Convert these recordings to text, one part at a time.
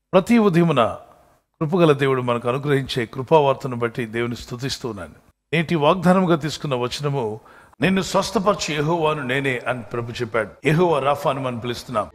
ప్రతి ఉదయమున కృపగల దేవుడు మనకు అనుగ్రహించే కృపావార్తను బట్టి దేవుని స్తుతిస్తున్నాను నేటి వాగ్దానముగా తీసుకున్న వచనము నిన్ను స్వస్థపరచు యెహోవాను నేనే అని ప్రభు చెప్పాడు యెహోవా రాఫా అని మనం పిలుస్తున్నాం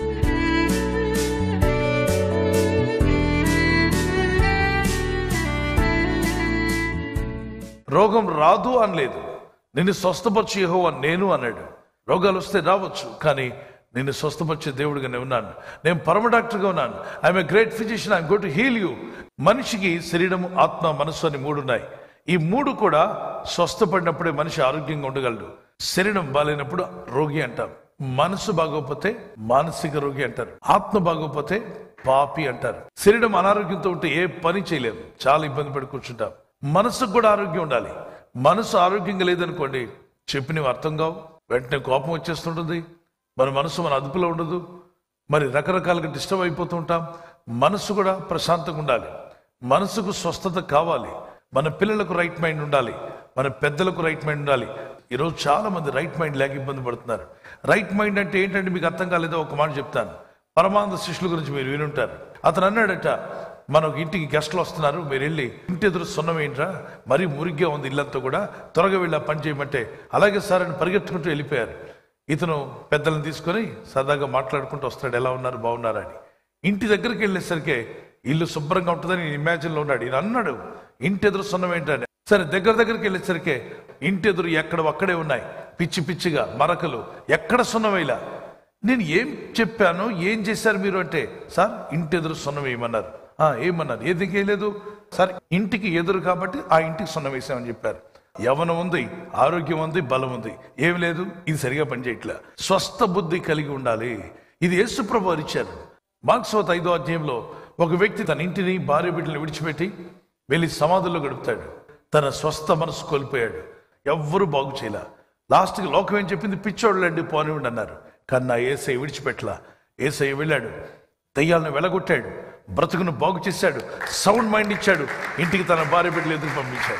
రోగం రాదు అనలేదు నిన్ను స్వస్థపరిచి యెహోవా నేను అన్నాడు రోగాలు వస్తే రావచ్చు కానీ నిన్ను స్వస్థపరిచే దేవుడిగా నేను ఉన్నాను నేను పరమ డాక్టర్గా ఉన్నాను I'm a great physician I'm go to heal you మనిషికి శరీరము ఆత్మ మనస్సు అని మూడు ఉన్నాయి ఈ మూడు కూడా స్వస్థపడినప్పుడే మనిషి ఆరోగ్యంగా ఉండగలడు శరీరం బాగాలేనప్పుడు రోగి అంటాం మనసు బాగోకపోతే మానసిక రోగి అంటారు ఆత్మ బాగోకపోతే పాపి అంటారు శరీరం అనారోగ్యంతో ఉంటే ఏ పని చేయలేము చాలా ఇబ్బంది పడి కూర్చుంటాం మనసుకు కూడా ఆరోగ్యం ఉండాలి మనసు ఆరోగ్యంగా లేదనుకోండి చెప్పినవి అర్థం కావు వెంటనే కోపం వచ్చేస్తుంటుంది మన మనసు మన అదుపులో ఉండదు మరి రకరకాలుగా డిస్టర్బ్ అయిపోతూ ఉంటాం మనసు కూడా ప్రశాంతంగా ఉండాలి మనసుకు స్వస్థత కావాలి మన పిల్లలకు రైట్ మైండ్ ఉండాలి మన పెద్దలకు రైట్ మైండ్ ఉండాలి ఈరోజు చాలా మంది రైట్ మైండ్ లేక ఇబ్బంది పడుతున్నారు రైట్ మైండ్ అంటే ఏంటంటే మీకు అర్థం కాలేదో ఒక మాట చెప్తాను పరమానంద శిష్యుల గురించి మీరు వినుంటారు అతను అన్నాడట మనకు ఇంటికి గెస్టులు వస్తున్నారు మీరు వెళ్ళి ఇంటి ఎదురు సున్నం ఏంట్రా మరీ మురిగ్గా ఉంది ఇల్లంతా కూడా త్వరగా వెళ్ళి ఆ పని చేయమంటే అలాగే సార్ అని పరిగెత్తుకుంటూ వెళ్ళిపోయారు ఇతను పెద్దలను తీసుకొని సరదాగా మాట్లాడుకుంటూ వస్తాడు ఎలా ఉన్నారు బాగున్నారా అని ఇంటి దగ్గరికి వెళ్ళేసరికి ఇల్లు శుభ్రంగా ఉంటుందని ఇమాజిన్లో ఉన్నాడు ఈయన అన్నాడు ఇంటి ఎదురు సున్నం ఏంటని సరే దగ్గర దగ్గరికి వెళ్ళేసరికి ఇంటి ఎదురు ఎక్కడ అక్కడే ఉన్నాయి పిచ్చి పిచ్చిగా మరకలు ఎక్కడ సున్నం వేయలా నేను ఏం చెప్పాను ఏం చేశారు మీరు అంటే సార్ ఇంటి ఎదురు సున్నం వేయమన్నారు "ఆ, ఏమన్నారు ఏది లేదు సార్ ఇంటికి ఎదురు కాబట్టి ఆ ఇంటికి సున్నం వేసామని చెప్పారు యవనం ఉంది ఆరోగ్యం ఉంది బలం ఉంది ఏం లేదు ఇది సరిగా పనిచేయట్లే స్వస్థ బుద్ధి కలిగి ఉండాలి ఇది యేసు ప్రభు వారు ఇచ్చారు మార్క్స్వత్ ఐదో అధ్యాయంలో ఒక వ్యక్తి తన ఇంటిని భార్య బిడ్డలను విడిచిపెట్టి వెళ్ళి సమాధుల్లో గడుపుతాడు తన స్వస్థ మనసు కోల్పోయాడు ఎవ్వరూ బాగు చేయలే లాస్ట్కి లోకం ఏం చెప్పింది పిచ్చోళ్ళండి పోనివ్వండి అన్నారు కానీ నా ఏసై విడిచిపెట్టలా ఏసై వెళ్ళాడు దయ్యాలను వెలగొట్టాడు బ్రతుకును బాగు చేశాడు సౌండ్ మైండ్ ఇచ్చాడు ఇంటికి తన భార్య బిడ్డలు ఎదురు పంపించాడు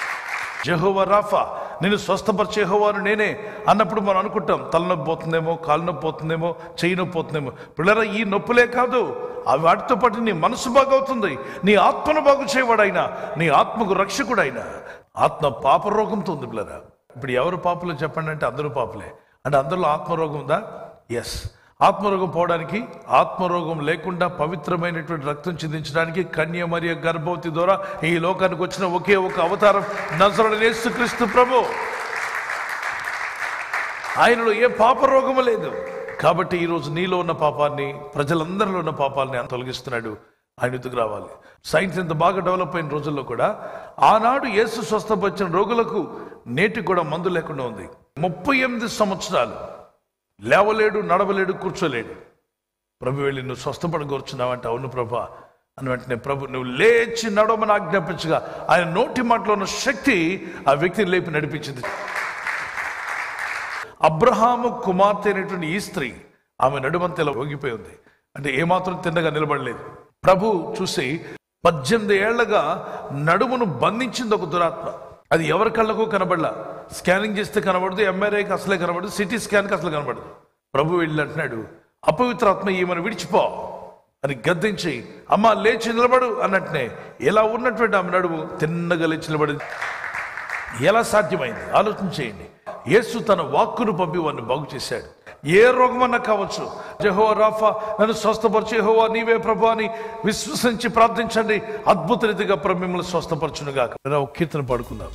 జెహోవా రాఫా నేను స్వస్థపరిచే యెహోవాను నేనే అన్నప్పుడు మనం అనుకుంటాం తలనొప్పి పోతుందేమో కాలు నొప్పి పోతుందేమో చెయ్యి నొప్పి పోతుందేమో పిల్లరా ఈ నొప్పులే కాదు అవి వాటితో పాటు నీ మనసు బాగవుతుంది నీ ఆత్మను బాగు చేయవాడైనా నీ ఆత్మకు రక్షకుడైనా ఆత్మ పాప రోగంతో ఉంది పిల్లరా ఇప్పుడు ఎవరు పాపలో చెప్పండి అంటే అందరూ పాపలే అంటే అందరిలో ఆత్మరోగం ఉందా ఎస్ ఆత్మరోగం పోవడానికి ఆత్మరోగం లేకుండా పవిత్రమైనటువంటి రక్తం చిందించడానికి కన్య మరియ గర్భవతి ద్వారా ఈ లోకానికి వచ్చిన ఒకే ఒక అవతారం నజరుడు యేసుక్రీస్తు ప్రభు ఆయనలో ఏ పాప రోగము లేదు కాబట్టి ఈరోజు నీలో ఉన్న పాపాన్ని ప్రజలందరిలో ఉన్న పాపాలని ఆయన తొలగిస్తున్నాడు ఆయన ఎదుగు రావాలి సైన్స్ ఎంత బాగా డెవలప్ అయిన రోజుల్లో కూడా ఆనాడు యేసు స్వస్థపరిచిన రోగులకు నేటికి కూడా మందు లేకుండా ఉంది ముప్పై ఎనిమిది సంవత్సరాలు లేవలేడు నడవలేడు కూర్చోలేడు ప్రభు వెళ్ళి నువ్వు స్వస్థపడగోర్చున్నావంటే అవును ప్రభా అని వెంటనే ప్రభు నువ్వు లేచి నడవమని ఆజ్ఞాపించగా ఆయన నోటి మాటలో ఉన్న శక్తి ఆ వ్యక్తిని లేపి నడిపించింది అబ్రహాము కుమార్తె అయినటువంటి ఈ స్త్రీ ఆమె నడుమంతెలా ఓగిపోయి ఉంది అంటే ఏమాత్రం తిన్నగా నిలబడలేదు ప్రభు చూసి పద్దెనిమిది ఏళ్లగా నడుమును బంధించింది ఒక దురాత్మ అది ఎవరి కళ్ళకు కనబడలా స్కానింగ్ చేస్తే కనబడదు ఎంఆర్ఐకి అసలే కనబడదు సిటీ స్కాన్కి అసలు కనబడదు ప్రభు వెళ్ళి అంటున్నాడు అపవిత్రాత్మ ఈమెను విడిచిపో అని గద్దించి అమ్మ లేచి నిలబడు అన్నట్టునే ఎలా ఉన్నటువంటి ఆమె నడుము తిన్నగా లేచి నిలబడింది ఎలా సాధ్యమైంది ఆలోచన చేయండి యేసు తన వాక్కును పంపి వారిని బాగు చేశాడు ఏ రోగమన్నా కావచ్చు జెహోవా రాఫా నన్ను స్వస్థపరచు యెహోవా నీవే ప్రభు అని విశ్వసించి ప్రార్థించండి అద్భుత రీతిగా ప్రభు మిమ్మల్ని స్వస్థపరచునుగా ఒక కీర్తన పాడుకుందాం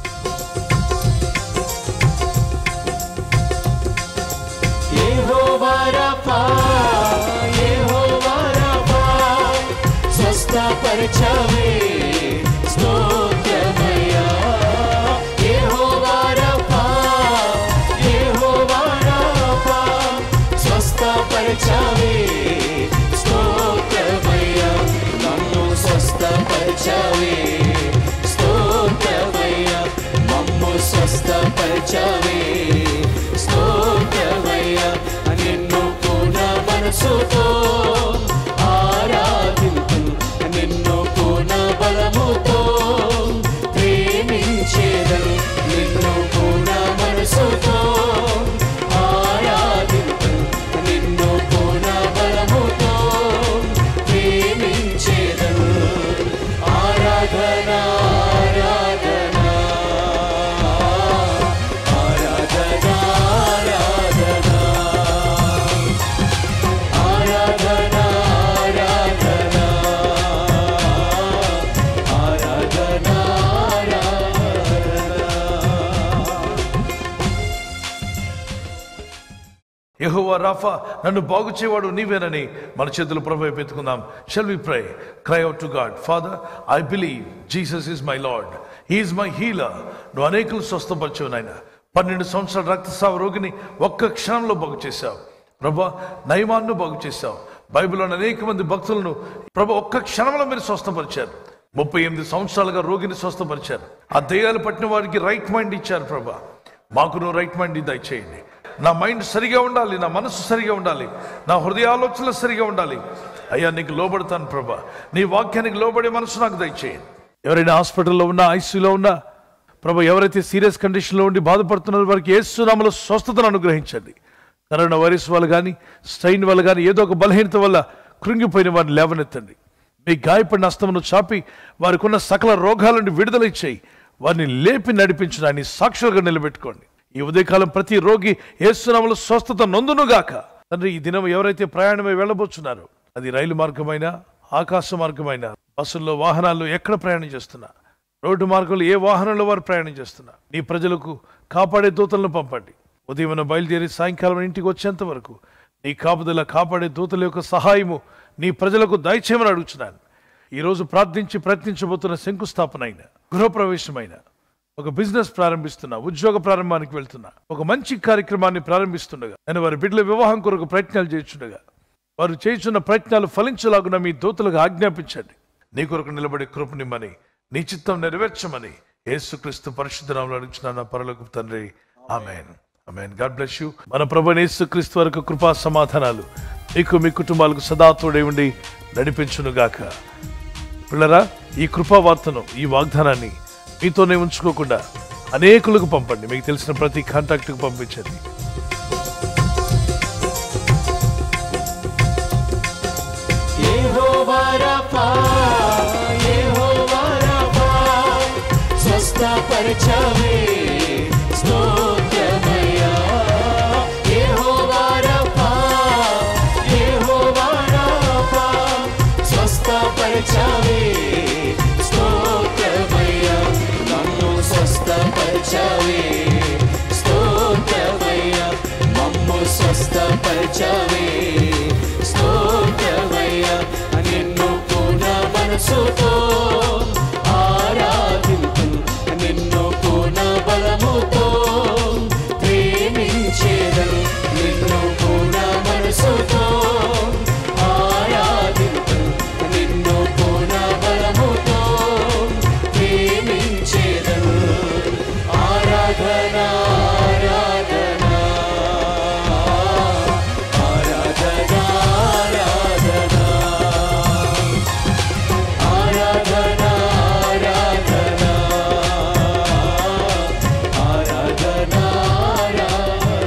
యెహోవా రఫా, యెహోవా రఫా, స్వస్థపరచవే, స్తోత్రమయ్యా. యెహోవా రఫా, యెహోవా రఫా, స్వస్థపరచవే, స్తోత్రమయ్యా. నన్ను స్వస్థపరచవే, స్తోత్రమయ్యా. మమ్ము స్వస్థపరచవే స్తోత్రమయ్యా నిన్ను పూర్ణ మనసుతో ఆరాధింతు నిన్ను పూర్ణ యెహోవా రాఫా నన్ను బాగు చేయవాడు నీవేనని మన చేతులు ప్రభు పెట్టుకుందాం shall we pray cry out to God Father I believe Jesus is my Lord he is my healer నువ్వు అనేకులు స్వస్థపరచవు నాయన పన్నెండు సంవత్సరాల రక్తస్రావ రోగిని ఒక్క క్షణంలో బాగు చేశావు ప్రభా నయమాన్ను బాగు చేశావు బైబిల్లోని అనేక మంది భక్తులను ప్రభు ఒక్క క్షణంలో మీరు స్వస్థపరిచారు ముప్పై ఎనిమిది సంవత్సరాలుగా రోగిని స్వస్థపరిచారు ఆ దయ్యాలు పట్టిన వారికి రైట్ మైండ్ ఇచ్చారు ప్రభా మాకు నువ్వు రైట్ మైండ్ దయచేయండి నా మైండ్ సరిగా ఉండాలి నా మనసు సరిగా ఉండాలి నా హృదయ ఆలోచనలు సరిగా ఉండాలి అయ్యా నీకు లోబడతాను ప్రభా నీ వాక్యానికి లోబడే మనసు నాకు దయచేయండి ఎవరైనా హాస్పిటల్లో ఉన్నా ఐసీయూలో ఉన్నా ప్రభు ఎవరైతే సీరియస్ కండిషన్లో ఉండి బాధపడుతున్నారో వారికి ఏసునామలో స్వస్థతను అనుగ్రహించండి కరోనా వైరస్ వల్ల కానీ స్ట్రెయిన్ వల్ల కానీ ఏదో ఒక బలహీనత వల్ల కృంగిపోయిన వారిని లేవనెత్తండి మీ గాయపడిన అస్తమును చాపి వారికి ఉన్న సకల రోగాల నుండి విడుదల ఇచ్చేయి వారిని లేపి నడిపించడాన్ని సాక్షులుగా నిలబెట్టుకోండి ఈ ఉదయకాలం ప్రతి రోగి ఏసునామలో స్వస్థత నొందునుగాక తండ్రి ఈ దినం ఎవరైతే ప్రయాణమై వెళ్ళబోతున్నారో అది రైలు మార్గమైనా ఆకాశ మార్గమైనా బస్సుల్లో వాహనాల్లో ఎక్కడ ప్రయాణం చేస్తున్నా రోడ్డు మార్గంలో ఏ వాహనంలో వారు ప్రయాణం చేస్తున్నా నీ ప్రజలకు కాపాడే దూతలను పంపండి ఉదయం బయలుదేరి సాయంకాలం ఇంటికి వచ్చేంత వరకు నీ కాపుదల కాపాడే దూతల యొక్క సహాయము నీ ప్రజలకు దయచేయమని అడుగుతున్నాను ఈరోజు ప్రార్థించి ప్రయత్నించబోతున్న శంకుస్థాపన అయిన గృహప్రవేశమైన ఒక బిజినెస్ ప్రారంభిస్తున్నా ఉద్యోగ ప్రారంభానికి వెళ్తున్నా ఒక మంచి కార్యక్రమాన్ని ప్రారంభిస్తుండగా నేను వారి బిడ్డల వివాహం కొరకు ప్రయత్నాలు చేస్తుండగా వారు చేస్తున్న ప్రయత్నాలు ఫలించలాగున మీ దూతలకు ఆజ్ఞాపించండి నీ కొరకు నిలబడే కృపనిమ్మని నీ చిత్తం నెరవేర్చమని యేసుక్రీస్తు పరిశుద్ధనామలు అడుగుచున్న నా పరలోక తండ్రి amen amen God bless you మన ప్రభు యేసుక్రీస్తు వరకు కృపా సమాధానాలు మీకు మీ కుటుంబాలకు సదా తోడే ఉండి నడిపించునుగాక పిల్లరా ఈ కృపా వార్తను ఈ వాగ్దానాన్ని మీతోనే ఉంచుకోకుండా అనేకులకు పంపండి మీకు తెలిసిన ప్రతి కాంటాక్ట్కి పంపించండి యెహోవా రఫా, యెహోవా రఫా, స్వస్థపరచవే, స్తోత్రమయ్యా. యెహోవా రఫా, యెహోవా రఫా, స్వస్థపరచవే, స్తోత్రమయ్యా. నన్ను స్వస్థపరచవే, స్తోత్రమయ్యా. మమ్ము స్వస్థపరచవే స్తోత్రమయ్యా నిన్ను పూర్ణ మనసుతో ఆరాధింతు నిన్ను పూర్ణ బలముతో ప్రేమించేదను నిన్ను పూర్ణ మనసుతో ఆరాధింతు నిన్ను పూర్ణ బలముతో ప్రేమించేదను ఆరాధన ఆరాధన ఆరాధన ఆరాధన ఆరాధన ఆరాధన ఆరాధన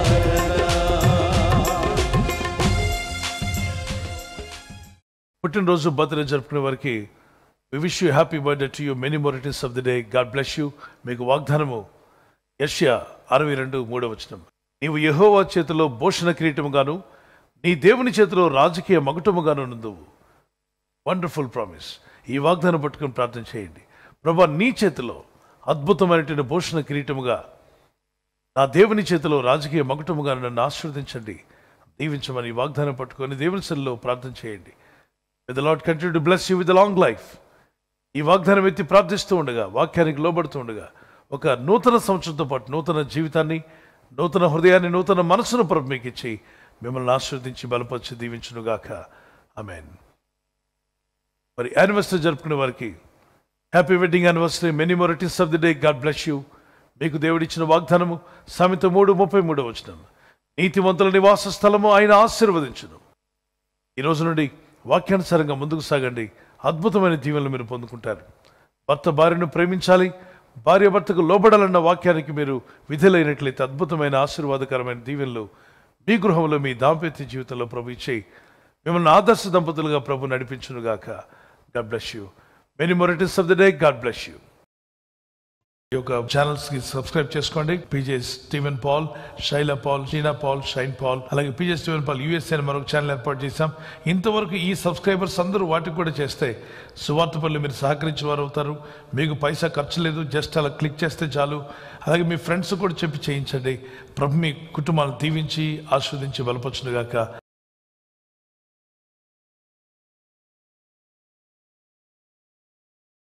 పుట్టినరోజు బర్త్డే జరుపుకునే వారికి we wish you happy birthday to you many more returns of the day God bless you మీకు వాగ్దానము యష్యా అరవై రెండు మూడవ వచనం నీవు యెహోవా చేతిలో భూషణ కిరీటముగాను నీ దేవుని చేతిలో రాజకీయ మగుటముగాను నుందువు వండర్ఫుల్ ప్రామిస్ ఈ వాగ్దానం పట్టుకుని ప్రార్థన చేయండి ప్రభా నీ చేతిలో అద్భుతమైనటువంటి భూషణ కిరీటముగా నా దేవుని చేతిలో రాజకీయ మగుటముగా నన్ను ఆశీర్వదించండి దీవించమని ఈ వాగ్దానం పట్టుకొని దేవుని సెల్లో ప్రార్థన చేయండి with lot continue to bless you with long life ఈ వాగ్దానం ఎత్తి ప్రార్థిస్తూ ఉండగా వాక్యానికి లోబడుతూ ఉండగా ఒక నూతన సంవత్సరంతో పాటు నూతన జీవితాన్ని నూతన హృదయాన్ని నూతన మనసును ప్రభు మీకు ఇచ్చి మిమ్మల్ని ఆశీర్వదించి బలపరిచి దీవించునుగాక ఆమెన్ మరి యానివర్సరీ జరుపుకునే వారికి happy wedding anniversary many more returns of the day God bless you మీకు దేవుడిచ్చిన వాగ్దానము సామెత మూడు ముప్పై మూడు వచ్చిన నీతివంతుల నివాస స్థలము ఆయన ఆశీర్వదించును ఈ రోజు నుండి వాక్యానుసారంగా ముందుకు సాగండి అద్భుతమైన దీవెనలు మీరు పొందుకుంటారు భర్త భార్యను ప్రేమించాలి భార్య భర్తకు లోబడాలన్న వాక్యానికి మీరు విధులైనట్లయితే అద్భుతమైన ఆశీర్వాదకరమైన దీవెనలు మీ గృహంలో మీ దాంపత్య జీవితంలో ప్రభు ఇచ్చే మిమ్మల్ని ఆదర్శ దంపతులుగా ప్రభు నడిపించునుగాక God bless you many more returns of the day God bless you ఈ యొక్క ఛానల్స్ కి సబ్స్క్రైబ్ చేసుకోండి PJ Steven Paul Shaila Paul Sheena Paul Shine Paul అలాగే పీజే స్టీవెన్ పాల్ యూఎస్ఏ అని మరొక ఛానల్ ఏర్పాటు చేశాం ఇంతవరకు ఈ సబ్స్క్రైబర్స్ అందరూ వాటికి కూడా చేస్తే సువార్త పనులు మీరు సహకరించే వారు అవుతారు మీకు పైసా ఖర్చు లేదు జస్ట్ అలా క్లిక్ చేస్తే చాలు అలాగే మీ ఫ్రెండ్స్ కూడా చెప్పి చేయించండి ప్రభు మీ కుటుంబాలను దీవించి ఆస్వాదించి బలపరచునుగాక